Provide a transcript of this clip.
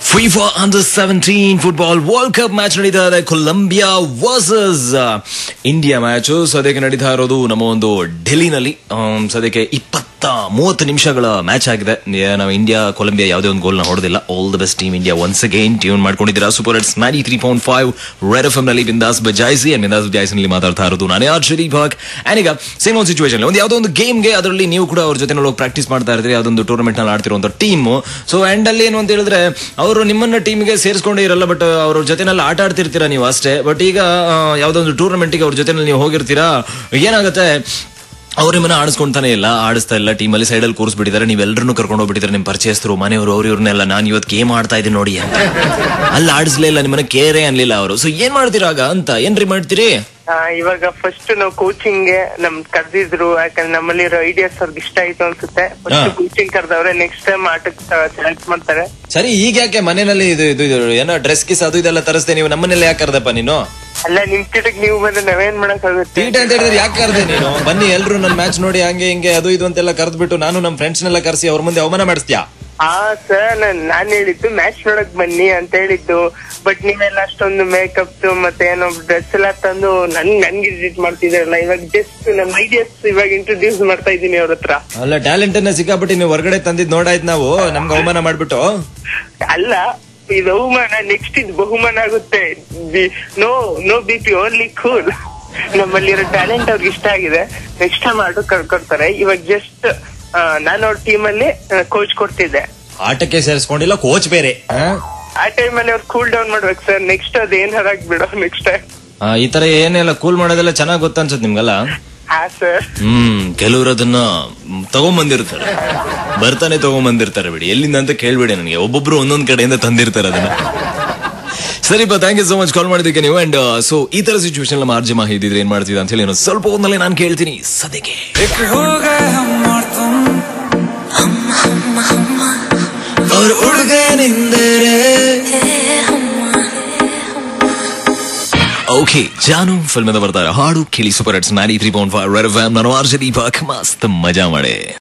FIFA under seventeen football world cup match ನಡೀತಾ ಇದೆ Colombia versus India match ಸದ್ಯಕ್ಕೆ ನಡೀತಾ ಇರೋದು ನಮ್ಮ ಒಂದು ಡೆಲ್ಲಿನಲ್ಲಿ ಆಮ್, ಸದ್ಯಕ್ಕೆ ಇಪ್ಪತ್ತ ಮೂವತ್ತು ನಿಮಿಷಗಳ ಮ್ಯಾಚ್ ಆಗಿದೆ ಏ, ನಾವು ಇಂಡಿಯಾ ಕೊಲಂಬಿಯಾ ಯಾವುದೇ ಒಂದು ಗೋಲ್ನ ಹೊಡೆದಿಲ್ಲ all the best team India once again tune ಮಾಡ್ಕೊಂಡಿದ್ದೀರಾ super hits ninety three point five red F M ನಲ್ಲಿ ಬಿಂದಾಸ್ ಬಜಾಯಿಸಿ ಅಂಡ್ ಬಿಂದಾಸ್ ಬಜಾಯಿಸಿನಲ್ಲಿ ಮಾತಾಡ್ತಾ ಇರೋದು ನಾನೇ ಆರ್ ಶರೀಫ್ ಹಾಕ್ ಅಂಡ್ ಈಗ ಸೇಮ್ ಒಂದು ಸಿಚುವೇಶನ್ ಒಂದು ಯಾವುದೋ ಒಂದು ಗೇಮ್ಗೆ ಅದರಲ್ಲಿ ನೀವು ಕೂಡ ಅವ್ರ ಜೊತೆ ಹೋಗಿ ಪ್ರಾಕ್ಟೀಸ್ ಮಾಡ್ತಾ ಇರ್ತೀರಿ ಯಾವುದೊಂದು ಟೂರ್ನಮೆಂಟ್ ನಲ್ಲಿ ಆಡ್ತಿರುವಂತ ಟೀಮ್ ಸೊ ಎಂಡ್ ಅಲ್ಲಿ ಏನು ಅಂತ ಹೇಳಿದ್ರೆ ಅವರು ನಿಮ್ಮನ್ನ ಟೀಮ್ಗೆ ಸೇರಿಸ್ಕೊಂಡೇ ಇರಲ್ಲ ಬಟ್ ಅವ್ರ ಜೊತೆನಲ್ಲಿ ಆಟ ಆಡ್ತಿರ್ತೀರಾ ನೀವು ಅಷ್ಟೇ ಬಟ್ ಈಗ ಆ, ಯಾವುದೊಂದು ಟೂರ್ನಮೆಂಟ್ಗೆ ಅವ್ರ ಜೊತೆನಲ್ಲಿ ನೀವು ಹೋಗಿರ್ತೀರಾ ಏನಾಗುತ್ತೆ ಅವ್ರು ನಿಮ್ಮನ್ನ ಆಡಿಸ್ಕೊಂತಾನೆ ಇಲ್ಲ ಆಡಿಸ್ತಾ ಇಲ್ಲ ಟೀಮಲ್ಲಿ ಸೈಡಲ್ಲಿ ಕೂರಿಸ್ಬಿಟ್ಟಿದ್ದಾರೆ ನೀವೆಲ್ಲರನ್ನು ಕರ್ಕೊಂಡು ಹೋಗ್ಬಿಟ್ಟಿದ್ದಾರೆ ನಿಮ್ಮ ಪರಿಚಯಸ್ಥರು ಮನೆಯವರು ಅವ್ರು ಇವ್ರನ್ನೆಲ್ಲ ನಾನು ಇವತ್ತು ಗೇಮ್ ಆಡ್ತಾ ಇದ್ದೀನಿ ನೋಡಿ ಅಂತ ಅಲ್ಲಿ ಆಡಿಸ್ಲೇ ಇಲ್ಲ ನಿಮ್ಮನ್ನ ಕೇರೇ ಅನ್ಲಿಲ್ಲ ಅವರು ಸೊ ಏನ್ ಮಾಡ್ತೀರಾಗ ಅಂತ ಏನ್ರಿ ಮಾಡ್ತೀರಿ ಆ, ಇವಾಗ ಫಸ್ಟ್ ನಾವು ಕೋಚಿಂಗ್ ಗೆ ನಮ್ ಕರ್ದಿದ್ರು ಯಾಕಂದ್ರೆ ನಮ್ಮಲ್ಲಿರೋ ಐಡಿಯಾಸ್ ಅವ್ರಿಗೆ ಇಷ್ಟ ಆಯ್ತು ಅನ್ಸುತ್ತೆ ಫಸ್ಟ್ ಹಾ. ಕೋಚಿಂಗ್ ಕರ್ದವ್ರೆ ನೆಕ್ಸ್ಟ್ ಟೈಮ್ ಆಟಕ್ಕೆ ಸೆಲೆಕ್ಟ್ ಮಾಡ್ತಾರೆ ಸರಿ ಈಗ ಯಾಕೆ ಮನೆಯಲ್ಲಿ ಇದು ಇದು ಇದು ಏನೋ ಡ್ರೆಸ್ ಗಿಸ್ ಅದು ಇದೆಲ್ಲ ತರಿಸ್ದೆ ನೀವು ನಮ್ಮನೆಲ್ಲ ಯಾಕೆ ಕರ್ದಪ್ಪ ನೀನು ಅಲ್ಲ ನಿಮ್ ತೀಟಕ್ ನೀವು ಬಂದ್ರೆ ನಾವೇನ್ ಮಾಡಕ್ ಆಗುತ್ತೆ ತೀಟ ಅಂತ ಹೇಳಿದ್ರೆ ಯಾಕೆ ಕರ್ದೆ ನೀನು ಬನ್ನಿ ಎಲ್ರು ನನ್ನ ಮ್ಯಾಚ್ ನೋಡಿ ಹಂಗೆ ಹಿಂಗೆ ಅದು ಇದು ಅಂತೆಲ್ಲ ಕರೆದ್ಬಿಟ್ಟು ನಾನು ನಮ್ಮ ಫ್ರೆಂಡ್ಸ್ನೆಲ್ಲ ಕರೆಸಿ ಅವ್ರ ಮುಂದೆ ಅವಮಾನ ಮಾಡಿಸ್ತೀಯಾ ಹಾ ಸರ್ ನಾನ್ ನಾನ್ ಹೇಳಿದ್ದು ಮ್ಯಾಚ್ ನೋಡಕ್ ಬನ್ನಿ ಅಂತ ಹೇಳಿದ್ದು ಬಟ್ ನೀವೆಲ್ಲ ಅಷ್ಟೊಂದು ಮೇಕಪ್ ಮತ್ತೆ ಏನೋ ಡ್ರೆಸ್ ಎಲ್ಲ ತಂದು ನನ್ ನನ್ಗೆ ವಿಸಿಟ್ ಮಾಡ್ತಿದ್ರಲ್ಲ ಇವಾಗ ಜಸ್ಟ್ ನಮ್ ಐಡಿಯಾಸ್ ಇವಾಗ ಇಂಟ್ರೊಡ್ಯೂಸ್ ಮಾಡ್ತಾ ಇದೀನಿ ಅವ್ರ ಹತ್ರ ಅಲ್ಲ ಟ್ಯಾಲೆಂಟ್ ಅನ್ನ ಸಿಕ್ಕಾಬಿಟ್ಟು ನೀವು ಹೊರಗಡೆ ತಂದಿದ್ ನೋಡಾಯ್ತು ನಾವು ನಮ್ಗೆ ಅವಮಾನ ಮಾಡ್ಬಿಟ್ಟು ಅಲ್ಲ ಇದು ಅವಮಾನ ನೆಕ್ಸ್ಟ್ ಇದು ಬಹುಮಾನ ಆಗುತ್ತೆ no no B P only cool ನಮ್ಮಲ್ಲಿರೋ ಟ್ಯಾಲೆಂಟ್ ಅವ್ರಿಗೆ ಇಷ್ಟ ಆಗಿದೆ ನೆಕ್ಸ್ಟ್ ಟೈಮ್ ಆಟೋ ಕರ್ಕೊಡ್ತಾರೆ ಇವಾಗ ಜಸ್ಟ್ ನಾನು ಅವ್ರ ಟೀಮ್ ಅಲ್ಲಿ ಕೋಚ್ ಕೊಡ್ತಿದ್ದೆ ಆಟಕ್ಕೆ ಸೇರಿಸ್ಕೊಂಡಿಲ್ಲ ಕೋಚ್ ಬೇರೆ ಆ? ಆ ಟೈಮ್ ಅಲ್ಲಿ ಅವ್ರು ಕೂಲ್ ಡೌನ್ ಮಾಡ್ಬೇಕು ಸರ್ ನೆಕ್ಸ್ಟ್ ಅದ್ ಏನ್ ಹರಾಕ್ ಬಿಡೋ ನೆಕ್ಸ್ಟ್ ಟೈಮ್ ಆ, ಈ ತರ ಏನೆಲ್ಲ ಕೂಲ್ ಮಾಡೋದೆಲ್ಲ ಚೆನ್ನಾಗ್ ಗೊತ್ತನ್ಸತ್ ನಿಮ್ಗಲ್ಲ ಹಾ ಸರ್ ಹ್ಮ್ ಕೆಲವರು ಅದನ್ನ ಮ್, ತಗೊಂಬಂದಿರ್ತಾರೆ ಬರ್ತಾನೆ ತಗೊಂಬಂದಿರ್ತಾರೆ ಬಿಡಿ ಎಲ್ಲಿಂದ ಅಂತ ಕೇಳ್ಬೇಡಿ ನನಗೆ ಒಬ್ಬೊಬ್ರು ಒಂದೊಂದ್ ಕಡೆಯಿಂದ ತಂದಿರ್ತಾರೆ ಅದನ್ನ ಸರಿಪ್ಪ thank you so much call ಮಾಡಿದ್ದಕ್ಕೆ ನೀವು ಅಂಡ್ ಸೊ ಈ ತರ ಸಿಚುವೇಶನ್ ನಮ್ಮ ಆರ್ಜಿ ಮಾಹಿತಿ ಇದ್ರೆ ಏನ್ ಮಾಡ್ತಿದ್ದ ಅಂತ ಹೇಳಿ ಏನೋ ಸ್ವಲ್ಪ ಹೊತ್ತಲ್ಲೇ ನಾನು ಕೇಳ್ತೀನಿ ಸದ್ಯಕ್ಕೆ एक हो गए हम और तुम ಅವ್ರು ಹುಡುಗನಿಂದರೆ ಓಕೆ ಜಾನು ಫಿಲ್ಮ್ ಬರ್ತಾರೆ ಹಾಡು ಕೇಳಿ super hits ninety three point five red ನಾನು ಆರ್ಜಿ ದೀಪಕ್ ಮಸ್ತ್ ಮಜಾ ಮಾಡೆ